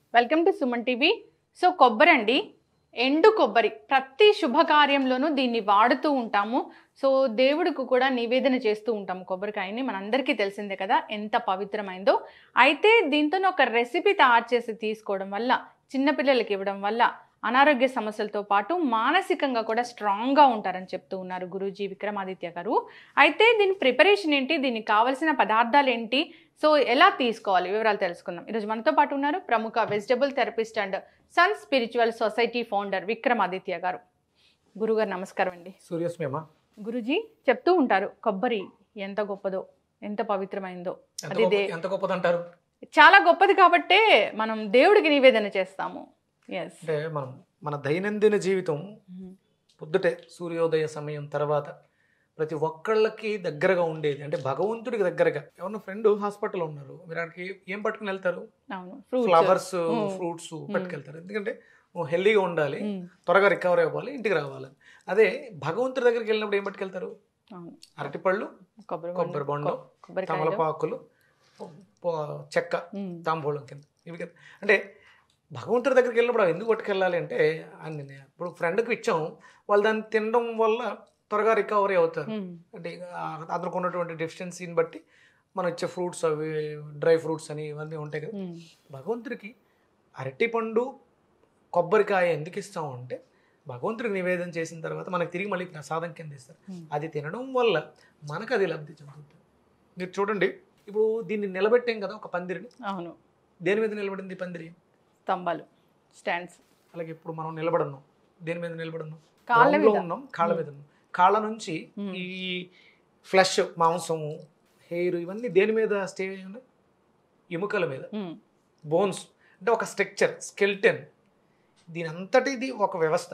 Welcome to Suman TV so కొబ్బరి అండి ఎండు కొబ్బరి ప్రతి శుభకార్యంలోనూ దీన్ని వాడుతూ ఉంటాము సో దేవుడికి కూడా నివేదన చేస్తూ ఉంటాము కొబ్బరికాయని మనందరికీ తెలిసిందే కదా ఎంత పవిత్రమైందో అయితే దీంతో ఒక రెసిపీ తయారు చేసి తీసుకోవడం వల్ల చిన్నపిల్లలకి ఇవ్వడం వల్ల అనారోగ్య సమస్యలతో పాటు మానసికంగా కూడా స్ట్రాంగ్గా ఉంటారని చెప్తూ ఉన్నారు గురూజీ విక్రమాదిత్య గారు అయితే దీని ప్రిపరేషన్ ఏంటి దీనికి కావలసిన పదార్థాలు ఏంటి సో ఎలా తీసుకోవాలి వివరాలు తెలుసుకుందాం ఈరోజు మనతో పాటు ఉన్నారు ప్రముఖ vegetable therapist and sun spiritual society founder Vikramaditya గారు గురుగారు నమస్కారం అండి సూర్యస్మేమ గురుజీ చెప్తూ ఉంటారు కొబ్బరి ఎంత గొప్పదో ఎంత పవిత్రమైందో ఎంత అది గొప్ప- దే- ఎంత గొప్పది అంటారు చాలా గొప్పది కాబట్టే మనం దేవుడికి నివేదన చేస్తాము ఎస్ అంటే మనం మన దైనందిన జీవితం పొద్దుటే సూర్యోదయ సమయం తర్వాత ప్రతి ఒక్కళ్ళకి దగ్గరగా ఉండేది అంటే భగవంతుడికి దగ్గరగా ఎవరన్నా ఫ్రెండ్ హాస్పిటల్ ఉన్నారు మీరు అక్కడికి ఏం పట్టుకుని వెళ్తారు అవును ఫ్రూట్స్ ఫ్లవర్స్ Mm. ఫ్రూట్స్ పట్టుకెళ్తారు ఎందుకంటే నువ్వు హెల్దీగా ఉండాలి ఉమ్, త్వరగా రికవర్ అవ్వాలి ఇంటికి రావాలి అదే భగవంతుడి దగ్గరికి వెళ్ళినప్పుడు ఏం పట్టుకెళ్తారు అవును అరటిపళ్ళు కొబ్బరి కొబ్బరి బొండం కొబ్బరికాయలు తమలపాకులు పొ- పొ- చెక్క ఉమ్, తాంబూలం కింద ఇవి కదా అంటే భగవంతుడి దగ్గరికి వెళ్ళినప్పుడు అవి ఎందుకు పట్టుకెళ్ళాలి అంటే అన్ని ఇప్పుడు ఫ్రెండ్కి ఇచ్చాం వాళ్ళు దాన్ని తినడం వల్ల త్వరగా రికవరీ అవుతారు ఉమ్, అంటే అతనికి ఉన్నటువంటి డెఫిషియన్సీని బట్టి మనం ఇచ్చే ఫ్రూట్స్ అవి డ్రై ఫ్రూట్స్ అని ఇవన్నీ ఉంటాయి కదా ఉమ్, భగవంతుడికి అరటిపండు కొబ్బరికాయ ఎందుకు ఇస్తాం అంటే భగవంతుడికి నివేదన చేసిన తర్వాత మనకి తిరిగి మళ్ళీ ప్రసాదం కింద ఇస్తారు ఉమ్. అది తినడం వల్ల మనకు అది లబ్ధి చెందుతుంది మీరు చూడండి ఇప్పుడు దీన్ని నిలబెట్టాం కదా ఒక పందిరిని అవును దేని మీద నిలబడింది ఈ పందిరి స్తంభాలు స్టాండ్స్ అలాగే ఇప్పుడు మనం నిలబడున్నాం దేని మీద నిలబడున్నాం కాళ్ళ Ground లో మీద ఉన్నాం కాళ్ళ మీద ఉన్నాం కాళ్ళ నుంచి Hmm. ఈ ఫ్లష్ మాంసము హెయిర్ ఇవన్నీ దేని మీద స్టే అయి ఉన్నాయి ఎముకల మీద ఉమ్, బోన్స్ అంటే ఒక స్ట్రక్చర్ స్కెల్టన్ దీని అంతటిది ఒక వ్యవస్థ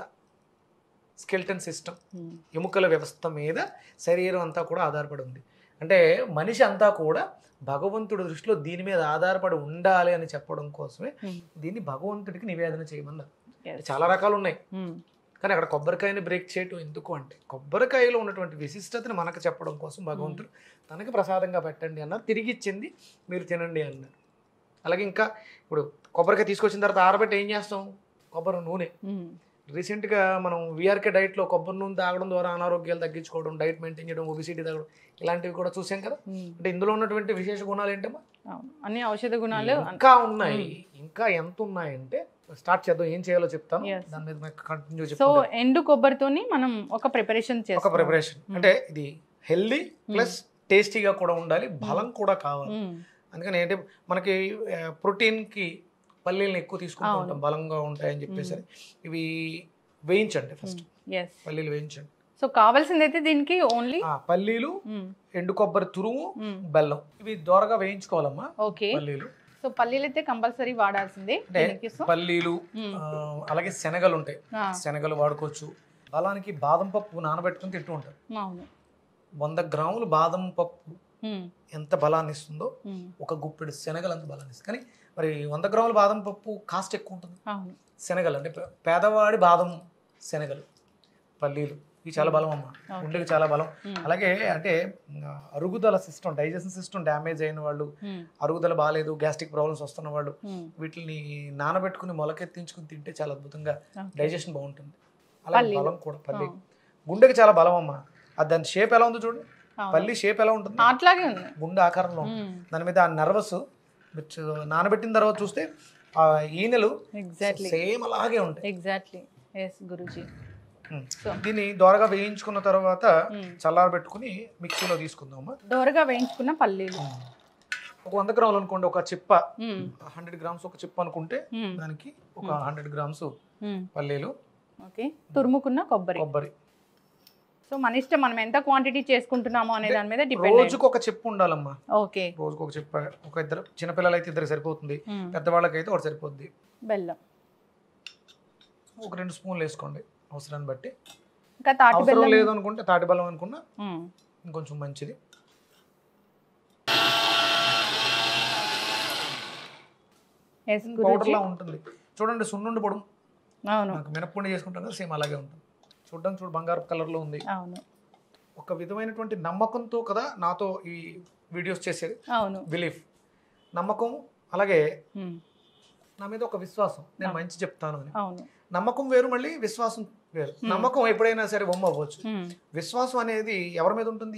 స్కెల్టన్ సిస్టమ్ ఉమ్, ఎముకల వ్యవస్థ మీద శరీరం అంతా కూడా ఆధారపడి ఉంది అంటే మనిషి అంతా కూడా భగవంతుడి దృష్టిలో దీని మీద ఆధారపడి ఉండాలి అని చెప్పడం కోసమే ఉమ్, దీన్ని భగవంతుడికి నివేదన చేయమన్నారు yes. చాలా రకాలు ఉన్నాయి ఉమ్, కానీ అక్కడ కొబ్బరికాయని బ్రేక్ చేయటం ఎందుకు అంటే కొబ్బరికాయలో ఉన్నటువంటి విశిష్టతని మనకు చెప్పడం కోసం భగవంతుడు తనకి ప్రసాదంగా పెట్టండి అన్నారు తిరిగి ఇచ్చింది మీరు తినండి అన్నారు అలాగే ఇంకా ఇప్పుడు కొబ్బరికాయ తీసుకొచ్చిన తర్వాత ఆరబెట్టి ఏం చేస్తాం కొబ్బరి నూనె ఉమ్, రీసెంట్గా మనం విఆర్కే డైట్లో కొబ్బరి నూనె తాగడం ద్వారా అనారోగ్యాలు తగ్గించుకోవడం డైట్ మెయింటైన్ చేయడం ఒబిసిటీ తాగడం ఇలాంటివి కూడా చూసాం కదా ఉమ్, అంటే ఇందులో ఉన్నటువంటి విశేష గుణాలు ఏంటమ్మా అవును అన్ని ఔషధ గుణాలు ఇంకా ఉన్నాయి ఇంకా ఎంత ఉన్నాయంటే స్టార్ట్ చేద్దాం ఏం చేయాలో చెప్తాను Yes. దాని మీద కంటిన్యూ సో చెప్తాను ఎండు కొబ్బరితోని మనం ఒక ప్రిపరేషన్ ఒక చేస్తాం ప్రిపరేషన్ అంటే ఇది హెల్దీ ప్లస్ టేస్టీగా కూడా ఉండాలి బలం కూడా కావాలి ఉమ్, అందుకని ఏంటి మనకి ప్రోటీన్కి పల్లీలను ఎక్కువ తీసుకుంటూ అవును. ఉంటాం బలంగా ఉంటాయని చెప్పేసి ఇవి వేయించండి ఫస్ట్ ఎస్ పల్లీలు వేయించండి సో కావాల్సిందైతే దీనికి ఓన్లీ ఆ, పల్లీలు ఎండు కొబ్బరి తురుము బెల్లం ఇవి దోరగా వేయించుకోవాలమ్మా ఓకే పల్లీలు సో పల్లీలు అయితే కంపల్సరీ వాడాల్సిందే అంటే దీనికి సో పల్లీలు మ్మ్. ఆ, అలాగే శనగలు ఉంటాయి ఆ, శనగలు వాడుకోవచ్చు బలానికి బాదం పప్పు నానబెట్టుకుని తింటూ ఉంటారు అవును వంద గ్రాములు బాదం పప్పు ఉమ్, ఎంత బలాన్ని ఇస్తుందో ఉమ్, ఒక గుప్పెడు శనగలు అంత బలాన్ని ఇస్తుంది కానీ మరి వంద గ్రాముల బాదం పప్పు కాస్ట్ ఎక్కువ ఉంటుంది అవును శనగలు అంటే పే- పేదవాడి బాదం శనగలు పల్లీలు ఇవి చాలా బలం అమ్మ Okay. గుండెకి చాలా బలం ఉమ్, అలాగే అంటే ఆ, అరుగుదల సిస్టమ్ డైజెషన్ సిస్టమ్ డ్యామేజ్ అయిన వాళ్ళు ఉమ్, అరుగుదల బాగాలేదు గ్యాస్ట్రిక్ ప్రాబ్లమ్స్ వస్తున్న వాళ్ళు ఉమ్, వీటిని నానబెట్టుకుని మొలకెత్తించుకుని తింటే చాలా అద్భుతంగా Okay. డైజెషన్ బాగుంటుంది అలాగే పల్లీలు. బలం కూడా పల్లి అవును. గుండెకి చాలా బలం అమ్మ అది దాని షేప్ ఎలా ఉందో చూడండి అవును. పల్లి షేప్ ఎలా ఉంటుంది అట్లాగే ఉంది గుండె ఆకారంలో ఉంటుంది. ఉమ్, దాని మీద ఆ నర్వస్ నానబెట్టిన తర్వాత చూస్తే ఆ ఈనెలు ఎగ్జాక్ట్లీ సేమ్ అలాగే ఉంటాయి ఎగ్జాక్ట్లీ ఎస్ గురుజీ ఉమ్. సో దీన్ని దోరగా వేయించుకున్న తర్వాత ఉమ్, చల్లారబెట్టుకుని మిక్సీలో తీసుకుందామా దోరగా వేయించుకున్న పల్లీలు ఒక వంద గ్రాములు అనుకోండి ఒక చిప్ప ఉమ్, హండ్రెడ్ గ్రామ్స్ ఒక చిప్ప అనుకుంటే ఉమ్, దానికి ఒక హండ్రెడ్ గ్రామ్స్ ఉమ్, పల్లీలు ఓకే తురుముకున్న కొబ్బరి కొబ్బరి సో మన ఇష్టం మనం ఎంత క్వాంటిటీ చేసుకుంటున్నామో అనే దాని మీద డిపెండ్ రోజుకు ఒక చిప్ప ఉండాలమ్మా ఓకే రోజుకు ఒక చిప్ప ఒక ఇద్దరు చిన్నపిల్లలు అయితే ఇద్దరు సరిపోతుంది ఉమ్, పెద్దవాళ్ళకైతే ఒకటి సరిపోద్ది బెల్లం ఒక రెండు స్పూన్లు వేసుకోండి అవసరాన్ని బట్టి ఇంకా తాటి అవసరం బెల్లం లేదు అనుకుంటే తాటి బెల్లం అనుకున్నా ఉమ్, ఇంకొంచెం మంచిది ఎస్ పౌడర్ గురుజీ లా ఉంటుంది చూడండి సున్నుండి పొడి అవును నాకు మినప్పొడి చేసుకుంటాం కదా సేమ్ అలాగే ఉంటుంది చూడడానికి చూడు బంగారు కలర్ లో ఉంది అవును ఒక విధమైనటువంటి నమ్మకంతో కదా నాతో ఈ వీడియోస్ చేసేది అవును బిలీఫ్ నమ్మకం అలాగే ఉమ్, నా మీద ఒక విశ్వాసం నేను అవును. మంచి చెప్తాను అని అవును నమ్మకం వేరు మళ్ళీ విశ్వాసం వేరు Hmm. నమ్మకం ఎప్పుడైనా సరే బొమ్మ అవ్వచ్చు ఉమ్, విశ్వాసం అనేది ఎవరి మీద ఉంటుంది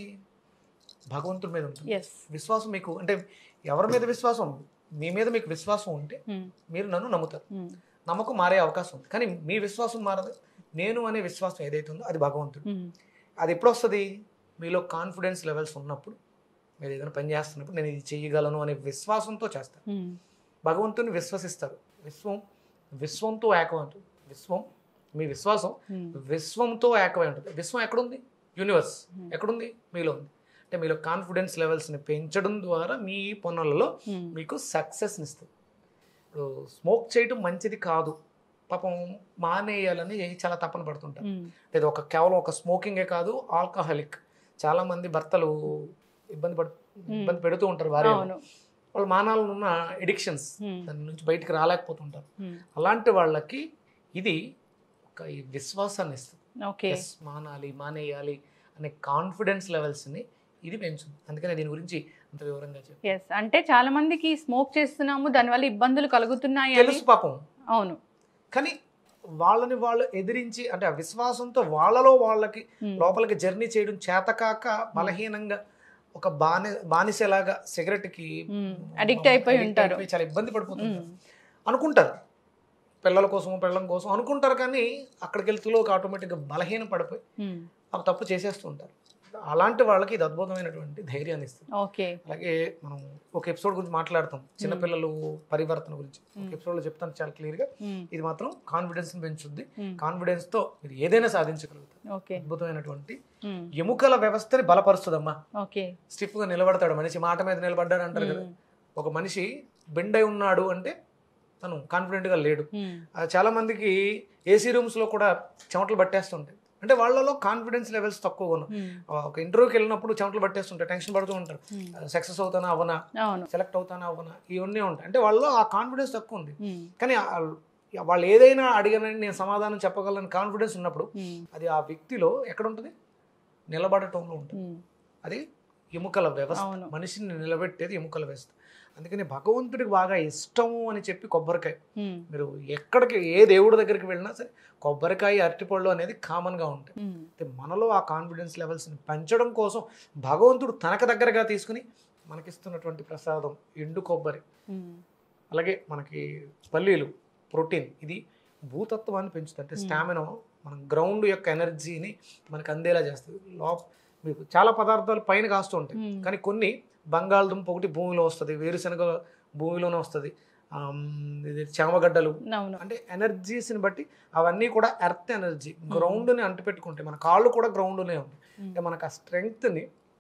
భగవంతుడి మీద ఉంటుంది ఎస్ విశ్వాసం మీకు అంటే ఎవరి మీద విశ్వాసం మీ మీద మీకు విశ్వాసం ఉంటే ఉమ్, మీరు నన్ను నమ్ముతారు ఉమ్, నమ్మకం మారే అవకాశం ఉంది కానీ మీ విశ్వాసం మారదు నేను అనే విశ్వాసం ఏదైతే ఉందో అది భగవంతుడు ఉమ్, అది ఎప్పుడు వస్తుంది మీలో కాన్ఫిడెన్స్ లెవెల్స్ ఉన్నప్పుడు మీరు ఏదైనా పని చేస్తున్నప్పుడు నేను ఇది చేయగలను అనే విశ్వాసంతో చేస్తాను ఉమ్, భగవంతుని విశ్వసిస్తారు విశ్వం విశ్వంతో ఏకం ఉంటుంది విశ్వం మీ విశ్వాసం ఉమ్, విశ్వంతో ఏకమై ఉంటుంది విశ్వం ఎక్కడుంది యూనివర్స్ Hmm. ఎక్కడుంది మీలో ఉంది అంటే మీలో కాన్ఫిడెన్స్ లెవెల్స్ని పెంచడం ద్వారా మీ పనులలో ఉమ్, మీకు సక్సెస్ని ఇస్తుంది ఇప్పుడు స్మోక్ చేయటం మంచిది కాదు పాపం మానేయాలని చాలా తపన పడుతుంటారు ఉమ్, లేదా ఒక కేవలం ఒక స్మోకింగే కాదు ఆల్కహాలిక్ చాలా మంది భర్తలు ఇబ్బంది పడు ఇబ్బంది పెడుతూ ఉంటారు భార్య అవును వాళ్ళు మానాలను ఉన్న ఎడిక్షన్స్ ఉమ్, దాని నుంచి బయటికి రాలేకపోతుంటారు ఉమ్, అలాంటి వాళ్ళకి ఇది ఒక ఈ విశ్వాసాన్ని ఇస్తుంది ఓకే ఎస్ మానాలి మానేయాలి అనే కాన్ఫిడెన్స్ లెవెల్స్ని ఇది పెంచుతుంది అందుకనే దీని గురించి అంత వివరంగా చెప్పి ఎస్ అంటే చాలా మందికి స్మోక్ చేస్తున్నాము దానివల్ల ఇబ్బందులు కలుగుతున్నాయి అని తెలుసు పాపం అవును కానీ వాళ్ళని వాళ్ళు ఎదిరించి అంటే ఆ విశ్వాసంతో వాళ్ళలో వాళ్ళకి ఉమ్, లోపలికి జర్నీ చేయడం చేతకాక బలహీనంగా ఒక బాని బానిసలాగా సిగరెట్కి ఉమ్, addict అయిపోయి ఉంటారు. చాలా ఇబ్బంది పడిపోతుంటారు ఉమ్, అనుకుంటారు పిల్లల కోసం పిల్లల కోసం అనుకుంటారు కానీ అక్కడికి వెళ్తులోకి ఆటోమేటిక్గా బలహీన పడిపోయి ఉమ్, ఆ తప్పు చేసేస్తుంటారు అలాంటి వాళ్ళకి ఇది అద్భుతమైనటువంటి ధైర్యాన్ని ఇస్తుంది ఓకే అలాగే మనం ఒక ఎపిసోడ్ గురించి మాట్లాడతాం చిన్నపిల్లలు పరివర్తన గురించి ఒక Hmm. ఎపిసోడ్లో చెప్తాను చాలా క్లియర్గా ఉమ్, ఇది మాత్రం కాన్ఫిడెన్స్ని పెంచుద్ది ఉమ్, కాన్ఫిడెన్స్తో మీరు ఏదైనా సాధించగలుగుతారు ఓకే అద్భుతమైనటువంటి ఉమ్, ఎముకల వ్యవస్థని బలపరుస్తుందమ్మా ఓకే స్టిఫ్గా నిలబడతాడు మనిషి మాట మీద నిలబడ్డాడు అంటారు కదా ఉమ్, ఒక మనిషి బెండ్ అయి ఉన్నాడు అంటే తను కాన్ఫిడెంట్గా లేడు ఉమ్, ఆ, చాలా మందికి ఏసీ రూమ్స్లో కూడా చెమటలు పట్టేస్తుంటాయి అంటే వాళ్ళలో కాన్ఫిడెన్స్ లెవెల్స్ తక్కువగా ఉన్నాయి ఉమ్, ఆ, ఒక ఇంటర్వ్యూకి వెళ్ళినప్పుడు చెమటలు పట్టేస్తుంటాయి టెన్షన్ పడుతూ ఉంటారు ఉమ్, సక్సెస్ అవుతానా అవనా అవును సెలెక్ట్ అవుతానా అవనా ఇవన్నీ ఉంటాయి అంటే వాళ్ళలో ఆ కాన్ఫిడెన్స్ తక్కువ ఉంది ఉమ్, కానీ ఆ- వాళ్ళు ఏదైనా అడిగానని నేను సమాధానం చెప్పగలను కాన్ఫిడెన్స్ ఉన్నప్పుడు ఉమ్, అది ఆ వ్యక్తిలో ఎక్కడ ఉంటుంది నిలబడటంలో ఉంటుంది ఉమ్, అది ఎముకల వ్యవస్థ అవును. మనిషిని నిలబెట్టేది ఎముకల వ్యవస్థ అందుకని భగవంతుడికి బాగా ఇష్టము అని చెప్పి కొబ్బరికాయ ఉమ్, మీరు ఎక్కడికి ఏ దేవుడి దగ్గరికి వెళ్ళినా సరే కొబ్బరికాయ అరటిపళ్ళు అనేది కామన్గా ఉంటాయి ఉమ్, అయితే మనలో ఆ కాన్ఫిడెన్స్ లెవెల్స్ని పెంచడం కోసం భగవంతుడు తనకు దగ్గరగా తీసుకుని మనకిస్తున్నటువంటి ప్రసాదం ఎండు కొబ్బరి ఉమ్, అలాగే మనకి పల్లీలు ప్రోటీన్ ఇది భూతత్వాన్ని పెంచుతుంది అంటే Hmm. స్టామినా మన గ్రౌండ్ యొక్క ఎనర్జీని మనకు అందేలా చేస్తుంది లోప మీకు చాలా పదార్థాలు పైన కాస్తూ ఉంటాయి Hmm. కానీ కొన్ని బంగాళదుంప ఒకటి భూమిలో వస్తుంది వేరుశనగ భూమిలోనే వస్తుంది ఆమ్, ఇది చామగడ్డలు అవును అంటే ఎనర్జీస్ని బట్టి అవన్నీ కూడా ఎర్త్ ఎనర్జీ గ్రౌండ్ని అంటిపెట్టుకుంటాయి మన కాళ్ళు కూడా గ్రౌండ్నే ఉంటాయి ఉమ్, అంటే మనకు ఆ స్ట్రెంగ్త్ని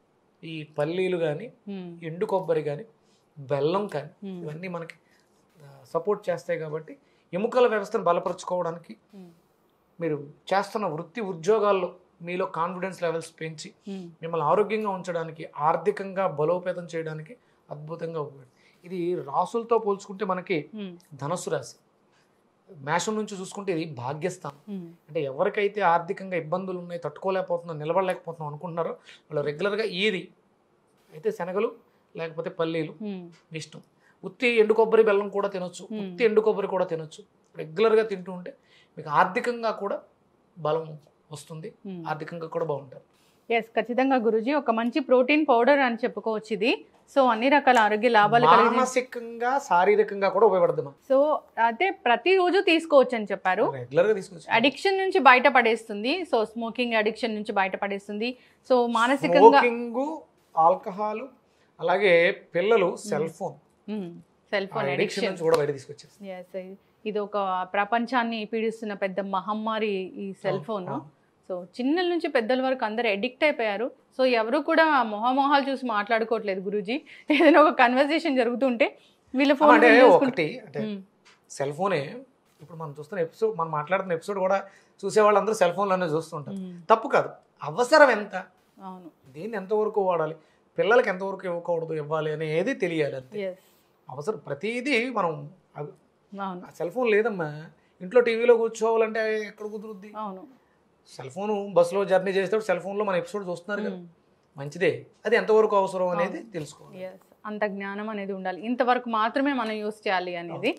ఈ పల్లీలు కానీ ఉమ్, ఎండు కొబ్బరి కానీ బెల్లం కానీ ఉమ్, ఇవన్నీ మనకి సపోర్ట్ చేస్తాయి కాబట్టి ఎముకల వ్యవస్థను బలపరుచుకోవడానికి ఉమ్, మీరు చేస్తున్న వృత్తి ఉద్యోగాల్లో మీలో కాన్ఫిడెన్స్ లెవెల్స్ పెంచి ఉమ్, మిమ్మల్ని ఆరోగ్యంగా ఉంచడానికి ఆర్థికంగా బలోపేతం చేయడానికి అద్భుతంగా ఉపయోగపడుతుంది ఇది రాసులతో పోల్చుకుంటే మనకి ఉమ్, ధనస్సు రాశి మేషం నుంచి చూసుకుంటే ఇది భాగ్యస్థానం ఉమ్, అంటే ఎవరికైతే ఆర్థికంగా ఇబ్బందులు ఉన్నాయి తట్టుకోలేకపోతున్నాం నిలబడలేకపోతున్నాం అనుకుంటున్నారో వాళ్ళు రెగ్యులర్గా ఈది అయితే శనగలు లేకపోతే పల్లీలు ఉమ్, మీ ఇష్టం ఉత్తి ఎండు కొబ్బరి బెల్లం కూడా తినొచ్చు Hmm. ఉత్తి ఎండు కొబ్బరి కూడా తినొచ్చు రెగ్యులర్గా తింటూ ఉంటే మీకు ఆర్థికంగా కూడా బలం వస్తుంది ఉమ్. ఆర్థికంగా కూడా బాగుంటారు ఎస్ ఖచ్చితంగా గురుజీ ఒక మంచి ప్రోటీన్ పౌడర్ అని చెప్పుకోవచ్చు ఇది సో అన్ని రకాల ఆరోగ్య లాభాలు కలిగి మానసికంగా శారీరకంగా కూడా ఉపయోగపడుతుంది సో అయితే ప్రతిరోజు తీసుకోవచ్చు అని చెప్పారు రెగ్యులర్గా తీసుకొచ్చు అడిక్షన్ నుంచి బయటపడేస్తుంది సో స్మోకింగ్ అడిక్షన్ నుంచి బయటపడేస్తుంది సో మానసికంగా స్మోకింగ్ ఆల్కహాల్ అలాగే పిల్లలు cell phone cell phone addiction addiction నుంచి కూడా బయట తీసుకొచ్చేస్తారు ఎస్ ఇది ఒక ప్రపంచాన్ని పీడిస్తున్న పెద్ద మహమ్మారి ఈ సెల్ ఫోన్ అవును. సో చిన్నల నుంచి పెద్దల వరకు అందరు ఎడిక్ట్ అయిపోయారు సో ఎవరు కూడా మొహమొహాలు చూసి మాట్లాడుకోవట్లేదు గురూజీ ఏదైనా ఒక కన్వర్సేషన్ జరుగుతుంటే వీళ్ళ ఫోన్ అంటే ఒకటి అంటే ఉమ్, సెల్ ఫోనే ఇప్పుడు మనం చూస్తున్న ఎపిసోడ్ మనం మాట్లాడుతున్న ఎపిసోడ్ కూడా చూసే వాళ్ళందరూ సెల్ ఫోన్లోనే చూస్తుంటారు ఉమ్, తప్పు కాదు అవసరం ఎంత అవును దీన్ని ఎంతవరకు వాడాలి పిల్లలకి ఎంతవరకు ఇవ్వకూడదు ఇవ్వాలి అనేది తెలియాలి అంతే ఎస్ అవసరం ప్రతిదీ మనం అవ్- అవును ఆ సెల్ ఫోన్ లేదమ్మా ఇంట్లో టీవీలో కూర్చోవాలంటే ఎక్కడ కుదురుద్ది అవును సెల్ ఫోన్ బస్సులో జర్నీ చేసేటప్పుడు సెల్ ఫోన్లో మన ఎపిసోడ్ చూస్తున్నారు కదా మంచిదే అది ఎంతవరకు అవసరం అనేది తెలుసుకోవాలి ఎస్ అంత జ్ఞానం అనేది ఉండాలి ఇంతవరకు మాత్రమే మనం యూస్ చేయాలి అనేది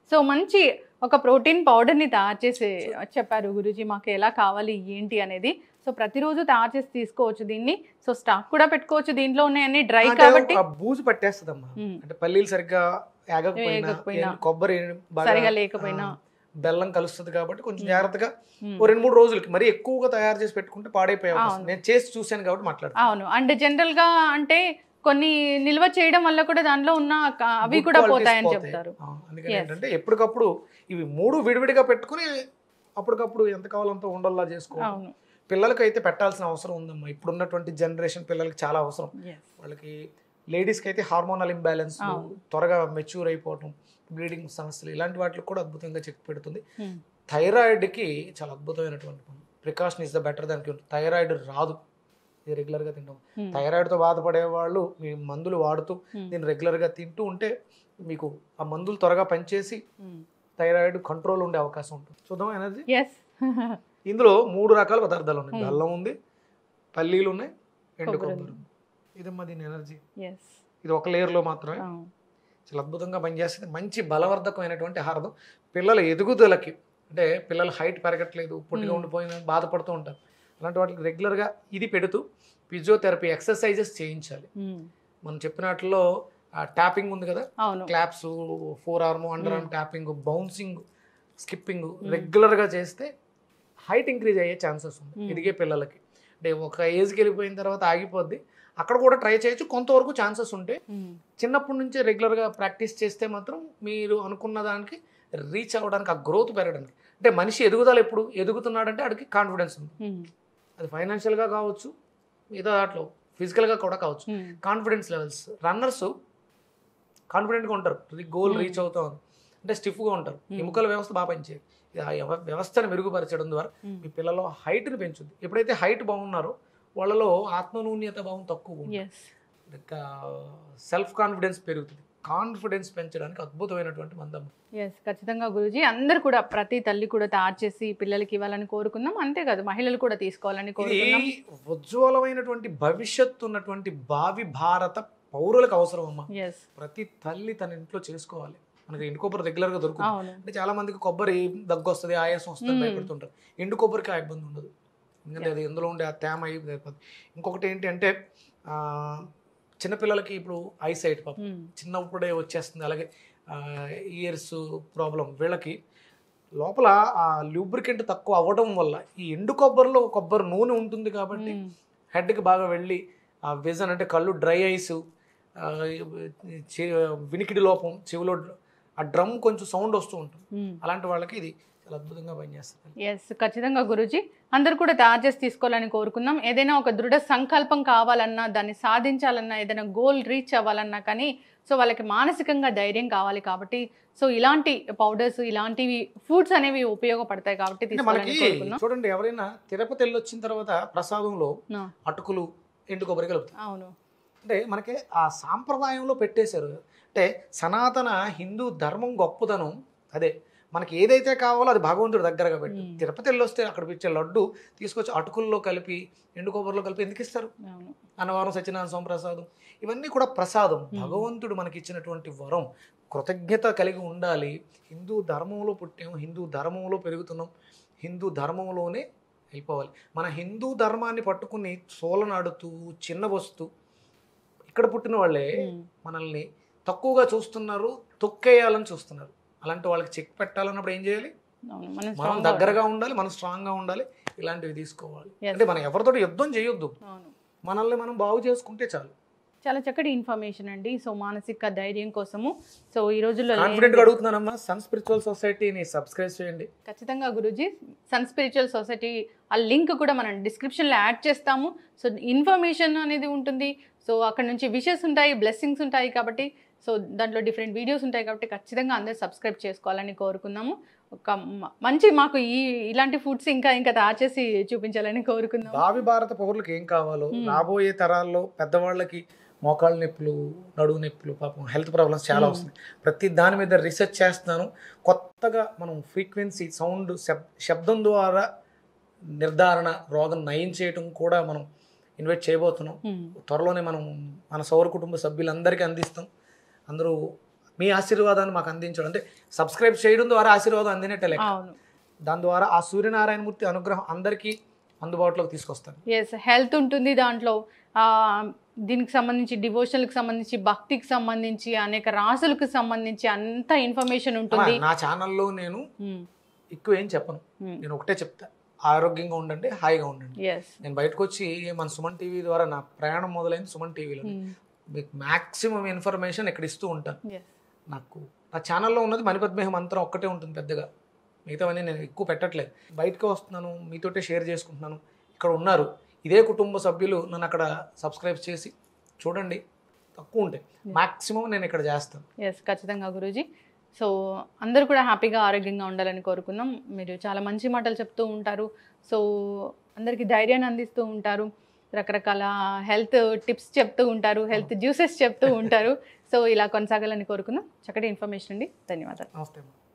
సో మంచి ఒక ప్రోటీన్ పౌడర్ని తయారు చేసి చెప్పారు గురూజీ మాకు ఎలా కావాలి ఏంటి అనేది సో ప్రతిరోజు తయారు చేసి తీసుకోవచ్చు దీన్ని సో స్టాక్ కూడా పెట్టుకోవచ్చు దీంట్లో ఉన్నాయన్నీ డ్రై అంటే కాబట్టి ఆ బూజు పట్టేస్తుందమ్మా ఉమ్, అంటే పల్లీలు సరిగ్గా ఏగకపోయినా ఏగకపోయినా, ఏం కొబ్బరి బాగా, సరిగా లేకపోయినా. ఆ, బెల్లం కలుస్తుంది కాబట్టి కొంచెం ఉమ్. జాగ్రత్తగా ఉమ్. ఓ రెండు మూడు రోజులకి మరి ఎక్కువగా తయారు చేసి పెట్టుకుంటే పాడైపోయే అవకాశం. అవును. నేను చేసి చూశాను కాబట్టి మాట్లాడుతాను అవును అండ్ జనరల్ గా అంటే కొన్ని నిల్వ చేయడం వల్ల కూడా దాంట్లో ఉన్న క- అవి Good కూడా qualities పోతాయని పోతాయి. చెప్తారు ఆ, అందుకని Yes. ఏంటంటే ఎప్పటికప్పుడు ఇవి మూడు విడివిడిగా పెట్టుకుని అప్పటికప్పుడు ఎంత కావాలంత ఉండల్లా చేసుకోవాలి అవును పిల్లలకి అయితే పెట్టాల్సిన అవసరం ఉందమ్మా ఇప్పుడున్నటువంటి జనరేషన్ పిల్లలకి చాలా అవసరం Yes. వాళ్ళకి లేడీస్కి అయితే హార్మోనల్ ఇంబ్యాలెన్స్ అవును. త్వరగా మెచ్యూర్ అయిపోవటం బ్లీడింగ్ సమస్యలు ఇలాంటి వాటికి కూడా అద్భుతంగా చెక్ పెడుతుంది ఉమ్, థైరాయిడ్కి చాలా అద్భుతమైనటువంటి ప్రికాషన్ ఇస్ ద బెటర్ దానికి థైరాయిడ్ రాదు ఇది రెగ్యులర్గా తింటాం ఉమ్, థైరాయిడ్తో బాధపడే వాళ్ళు మీ మందులు వాడుతూ ఉమ్, దీన్ని రెగ్యులర్గా తింటూ ఉంటే మీకు ఆ మందులు త్వరగా పనిచేసి ఉమ్. థైరాయిడ్ కంట్రోల్ ఉండే అవకాశం ఉంటుంది చూద్దాం ఎనర్జీ Yes. ఇందులో మూడు రకాల పదార్థాలు ఉన్నాయి Hmm. బెల్లం ఉంది పల్లీలు ఉన్నాయి ఎండు కొబ్బరి కొబ్బరి ఉంది ఇదమ్మా దీని ఎనర్జీ Yes. ఇది ఒక లేయర్లో మాత్రమే అవును. చాలా అద్భుతంగా పనిచేస్తుంది మంచి బలవర్ధకమైనటువంటి ఆహారం పిల్లల ఎదుగుదలకి అంటే పిల్లల హైట్ పెరగట్లేదు పుట్టిగా Hmm. ఉండిపోయిన బాధపడుతూ ఉంటారు అలాంటి వాటికి రెగ్యులర్గా ఇది పెడుతూ ఫిజియోథెరపీ ఎక్సర్సైజెస్ చేయించాలి ఉమ్, మనం చెప్పినట్లో ట్యాపింగ్ ఉంది కదా అవును claps forearm underarm Hmm. Tapping bouncing skipping Hmm. రెగ్యులర్గా చేస్తే హైట్ ఇంక్రీజ్ అయ్యే ఛాన్సెస్ ఉంది Hmm. ఎదిగే పిల్లలకి అంటే ఒక ఏజ్కి వెళ్ళిపోయిన తర్వాత ఆగిపోద్ది అక్కడ కూడా ట్రై చేయొచ్చు కొంతవరకు ఛాన్సెస్ ఉంటాయి ఉమ్, చిన్నప్పటి నుంచే రెగ్యులర్గా ప్రాక్టీస్ చేస్తే మాత్రం మీరు అనుకున్న దానికి రీచ్ అవ్వడానికి ఆ గ్రోత్ పెరగడానికి అంటే మనిషి ఎదుగుదల ఎప్పుడు ఎదుగుతున్నాడంటే ఆడికి కాన్ఫిడెన్స్ ఉంది ఉమ్, అది ఫైనాన్షియల్గా కావచ్చు మిగతా దాంట్లో ఫిజికల్గా కూడా కావచ్చు ఉమ్, కాన్ఫిడెన్స్ లెవెల్స్ రన్నర్స్ కాన్ఫిడెంట్గా ఉంటారు గోల్ Hmm. రీచ్ అవుతాం అంటే స్టిఫ్గా ఉంటారు Hmm. ఎముకల వ్యవస్థ బాగా పనిచేయదు ఇది ఆ వ్యవ- వ్యవస్థను మెరుగుపరచడం ద్వారా ఉమ్. మీ పిల్లల హైట్ని పెంచుద్ది ఎప్పుడైతే హైట్ బాగున్నారో వాళ్ళలో ఆత్మనూన్యత భావం తక్కువ ఉంటుంది Yes. సెల్ఫ్ కాన్ఫిడెన్స్ పెరుగుతుంది కాన్ఫిడెన్స్ పెంచడానికి అద్భుతమైనటువంటి మందం ఎస్ ఖచ్చితంగా గురూజీ అందరు కూడా ప్రతి తల్లి కూడా తయారు చేసి పిల్లలకి ఇవ్వాలని కోరుకుందాం అంతే కాదు మహిళలు కూడా తీసుకోవాలని ఇది కోరుకుందాం ఉజ్వలమైనటువంటి భవిష్యత్తు ఉన్నటువంటి భావి భారత పౌరులకు అవసరం అమ్మా ఎస్ ప్రతి తల్లి తన ఇంట్లో చేసుకోవాలి మనకి ఎండు కొబ్బరి రెగ్యులర్ గా దొరుకుతుంది అవును అంటే చాలా మందికి కొబ్బరి దగ్గు వస్తుంది ఆయాసం వస్తుంది మ్మ్. భయపడుతుంటారు ఎండు కొబ్బరికి ఆ ఇబ్బంది ఉండదు ఎందుకంటే అది ఎందులో ఉండే ఆ తేమ అయి అయిపోతుంది ఇంకొకటి ఏంటి అంటే ఆ, చిన్నపిల్లలకి ఇప్పుడు ఐసైట్ పాపం ఉమ్, చిన్నప్పుడే వచ్చేస్తుంది అలాగే ఇయర్స్ ప్రాబ్లం వీళ్ళకి లోపల ఆ లూబ్రికెంట్ తక్కువ అవ్వడం వల్ల ఈ ఎండు కొబ్బరిలో కొబ్బరి నూనె ఉంటుంది కాబట్టి ఉమ్, హెడ్కి బాగా వెళ్ళి ఆ విజన్ అంటే కళ్ళు డ్రై ఐస్ వినికిడి లోపం చెవిలో ఆ డ్రమ్ కొంచెం సౌండ్ వస్తూ ఉంటుంది ఉమ్. అలాంటి వాళ్ళకి ఇది చాలా అద్భుతంగా పనిచేస్తుంది ఎస్ ఖచ్చితంగా గురూజీ అందరు కూడా తయారు చేసి తీసుకోవాలని కోరుకుందాం ఏదైనా ఒక దృఢ సంకల్పం కావాలన్నా దాన్ని సాధించాలన్నా ఏదైనా గోల్ రీచ్ అవ్వాలన్నా కానీ సో వాళ్ళకి మానసికంగా ధైర్యం కావాలి కాబట్టి సో ఇలాంటి పౌడర్స్ ఇలాంటివి ఫుడ్స్ అనేవి ఉపయోగపడతాయి కాబట్టి అంటే మనకి తీసుకోవాలని కోరుకుందాం చూడండి ఎవరైనా తిరుపతి వెళ్ళి వచ్చిన తర్వాత ప్రసాదంలో ఆ, అటుకులు ఎండు కొబ్బరి కలుపుతారు అవును అంటే మనకి ఆ సాంప్రదాయంలో పెట్టేశారు అంటే సనాతన హిందూ ధర్మం గొప్పదనం అదే మనకి ఏదైతే కావాలో అది భగవంతుడి దగ్గరగా పెట్టు మ్మ్. తిరుపతి వెళ్ళి వస్తే అక్కడ ఇచ్చే లడ్డు తీసుకొచ్చి అటుకుల్లో కలిపి ఎండు కొబ్బరిలో కలిపి ఎందుకు ఇస్తారు అవును అన్నవరం సత్యనారాయణ స్వామి ప్రసాదం ఇవన్నీ కూడా ప్రసాదం మ్మ్. భగవంతుడు మనకి ఇచ్చినటువంటి వరం కృతజ్ఞత కలిగి ఉండాలి హిందూ ధర్మంలో పుట్టాము హిందూ ధర్మంలో పెరుగుతున్నాం హిందూ ధర్మంలోనే వెళ్ళిపోవాలి మన హిందూ ధర్మాన్ని పట్టుకుని సోలనాడుతూ చిన్నబొస్తూ ఇక్కడ పుట్టిన వాళ్ళే ఉమ్, మనల్ని తక్కువగా చూస్తున్నారు తొక్కేయాలని చూస్తున్నారు అలాంటి వాళ్ళకి చెక్ పెట్టాలన్నప్పుడు ఏం చేయాలి అవును మనం మనం strong గా దగ్గరగా ఉండాలి మనం స్ట్రాంగ్గా ఉండాలి ఇలాంటివి తీసుకోవాలి Yes. అంటే మనం ఎవరితో యుద్ధం చేయొద్దు అవును మనల్ని మనం బాగు చేసుకుంటే చాలు చాలా చక్కటి ఇన్ఫర్మేషన్ అండి సో మానసిక ధైర్యం కోసము సో ఈ రోజుల్లో కాన్ఫిడెంట్ గా లేని- అడుగుతున్నానమ్మా సన్ స్పిరిచువల్ సొసైటీని సబ్స్క్రైబ్ చేయండి ఖచ్చితంగా గురూజీ సన్ స్పిరిచువల్ సొసైటీ ఆ లింక్ కూడా మనం డిస్క్రిప్షన్లో యాడ్ చేస్తాము సో ఇన్ఫర్మేషన్ అనేది ఉంటుంది సో అక్కడ నుంచి విషెస్ ఉంటాయి బ్లెస్సింగ్స్ ఉంటాయి కాబట్టి సో దాంట్లో డిఫరెంట్ వీడియోస్ ఉంటాయి కాబట్టి ఖచ్చితంగా అందరూ సబ్స్క్రైబ్ చేసుకోవాలని కోరుకుందాము ఒక మ- మంచి మాకు ఈ ఇలాంటి ఫుడ్స్ ఇంకా ఇంకా తయారు చేసి చూపించాలని కోరుకుందాం భావి భారత పౌరులకు ఏం కావాలో Hmm. రాబోయే తరాల్లో పెద్దవాళ్ళకి మోకాళ్ళ నొప్పులు నడువు నొప్పులు పాపం హెల్త్ ప్రాబ్లమ్స్ చాలా Hmm. వస్తున్నాయి ప్రతి దాని మీద రీసెర్చ్ చేస్తున్నాను కొత్తగా మనం ఫ్రీక్వెన్సీ సౌండ్ శబ్దం ద్వారా నిర్ధారణ రోగం నయం చేయటం కూడా మనం ఇన్వైట్ చేయబోతున్నాం ఉమ్, త్వరలోనే మనం మన సౌర కుటుంబ సభ్యులందరికీ అందిస్తాం అందరూ మీ ఆశీర్వాదాన్ని మాకు అందించడం అంటే సబ్స్క్రైబ్ చేయడం ద్వారా ఆశీర్వాదం అందినట్టే లెక్క అవును దాని ద్వారా ఆ సూర్యనారాయణమూర్తి అనుగ్రహం అందరికీ అందుబాటులోకి తీసుకొస్తాను ఎస్ హెల్త్ ఉంటుంది దాంట్లో ఆ, దీనికి సంబంధించి డివోషన్కి సంబంధించి భక్తికి సంబంధించి అనేక రాసులకు సంబంధించి అంత ఇన్ఫర్మేషన్ ఉంటుంది నా ఛానల్లో నేను Hmm. ఎక్కువ ఏం చెప్పను నేను ఒకటే చెప్తా ఆరోగ్యంగా ఉండండి హాయిగా ఉండండి ఎస్ నేను బయటకు వచ్చి మన సుమన్ టీవీ ద్వారా నా ప్రయాణం మొదలైంది సుమన్ టీవీలో మీకు మ్యాక్సిమం ఇన్ఫర్మేషన్ ఇక్కడ ఇస్తూ ఉంటాను నాకు నా ఛానల్లో ఉన్నది మణిపద్మేహ మంత్రం ఒక్కటే ఉంటుంది పెద్దగా మిగతావన్నీ నేను ఎక్కువ పెట్టట్లేదు బయటకు వస్తున్నాను మీతోటే షేర్ చేసుకుంటున్నాను ఇక్కడ ఉన్నారు ఇదే కుటుంబ సభ్యులు నన్ను అక్కడ సబ్స్క్రైబ్ చేసి చూడండి తక్కువ ఉంటాయి మాక్సిమం నేను ఇక్కడ చేస్తాను ఎస్ ఖచ్చితంగా గురూజీ సో అందరూ కూడా హ్యాపీగా ఆరోగ్యంగా ఉండాలని కోరుకుందాం మీరు చాలా మంచి మాటలు చెప్తూ ఉంటారు సో అందరికీ ధైర్యాన్ని అందిస్తూ ఉంటారు రకరకాల హెల్త్ టిప్స్ చెప్తూ ఉంటారు హెల్త్ జ్యూసెస్ చెప్తూ ఉంటారు సో ఇలా కొనసాగాలని కోరుకుందాం చక్కటి ఇన్ఫర్మేషన్ అండి ధన్యవాదాలు నమస్తే అమ్మా.